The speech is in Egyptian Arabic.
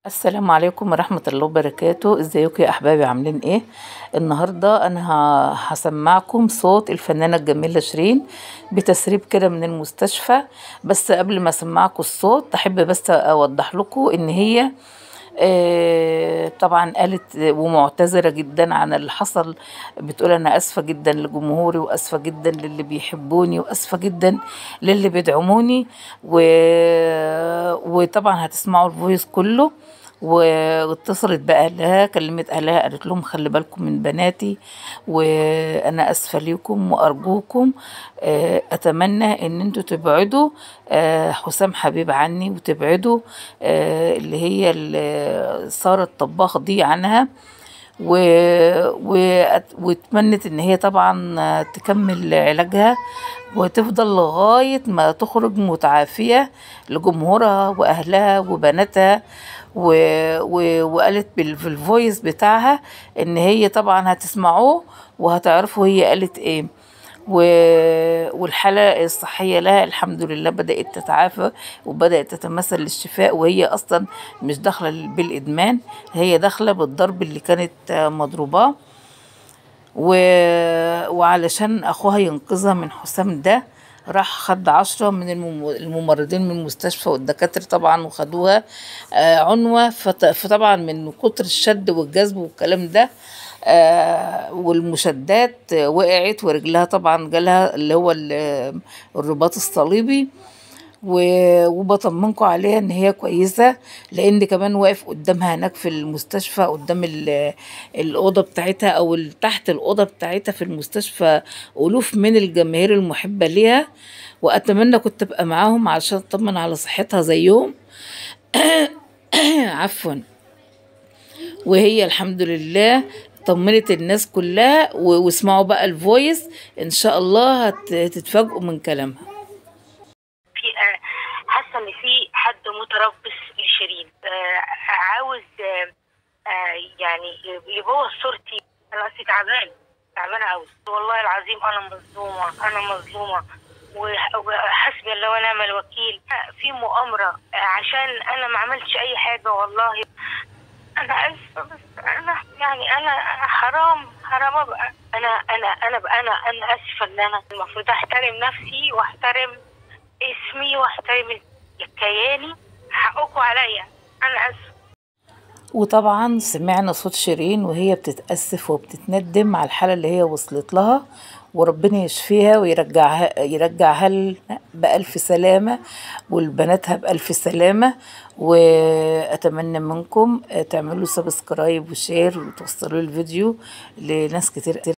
السلام عليكم ورحمة الله وبركاته ازيكم يا احبابي عاملين ايه النهاردة انا ه- هسمعكم صوت الفنانة الجميلة شيرين بتسريب كده من المستشفى بس قبل ما اسمعكم الصوت احب بس اوضح لكم ان هي آه، طبعا قالت ومعتذرة جدا عن اللي حصل بتقول أنا أسفة جدا لجمهوري وأسفة جدا للي بيحبوني وأسفة جدا للي بيدعموني و... وطبعا هتسمعوا الفويس كله و- واتصلت بأهلها كلمت أهلها قالت لهم خلي بالكم من بناتي وأنا أسفة ليكم وأرجوكم آه، أتمنى إن انتوا تبعدوا آه، حسام حبيب عني وتبعدوا آه، اللي هي ال- سارة الطباخ دي عنها و... و... واتمنت ان هي طبعا تكمل علاجها وتفضل لغاية ما تخرج متعافية لجمهورها وأهلها وبناتها و... و... وقالت بال... في الفويس بتاعها ان هي طبعا هتسمعوه وهتعرفوا هي قالت ايه و... والحالة الصحية لها الحمد لله بدأت تتعافى وبدأت تتمثل للشفاء وهي أصلا مش داخلة بالإدمان هي داخلة بالضرب اللي كانت مضروباه و... وعلشان أخوها ينقذها من حسام ده راح خد عشرة من المم- الممرضين من المستشفى والدكاترة طبعا وخدوها آه، عنوة فط- فطبعا من كتر الشد والجذب والكلام ده آه، والمشدات آه، وقعت ورجلها طبعا جالها اللي هو ال- الرباط الصليبي و- وبطمنكم عليها ان هي كويسه لان كمان واقف قدامها هناك في المستشفى قدام ال- الاوضه بتاعتها او ال- تحت الاوضه بتاعتها في المستشفى الوف من الجماهير المحبه ليها واتمنى كنت ابقى معاهم علشان اطمن على صحتها زيهم عفوا وهي الحمد لله طمنت الناس كلها و- واسمعوا بقى الفويس ان شاء الله هت- هتتفاجئوا من كلامها في آه، حاسه ان في حد متربص لشيرين آه، عاوز آه، آه، يعني يبوظ صورتي انا اصلي تعبان تعبانه قوي والله العظيم انا مظلومه انا مظلومه وح- وحسبي الله ونعم الوكيل في مؤامره آه، عشان انا ما عملتش اي حاجه والله انا اسفه بس انا يعني انا أنا حرام حرام ابقى انا انا انا بقى انا انا اسفه ان انا المفروض احترم نفسي واحترم اسمي واحترم كياني حقكم عليا انا اسفه وطبعا سمعنا صوت شيرين وهي بتتأسف وبتتندم على الحالة اللي هي وصلت لها وربنا يشفيها ويرجعها يرجعها لنا بألف سلامة والبناتها بألف سلامة وأتمنى منكم تعملوا سبسكرايب وشير وتوصلوا الفيديو لناس كتير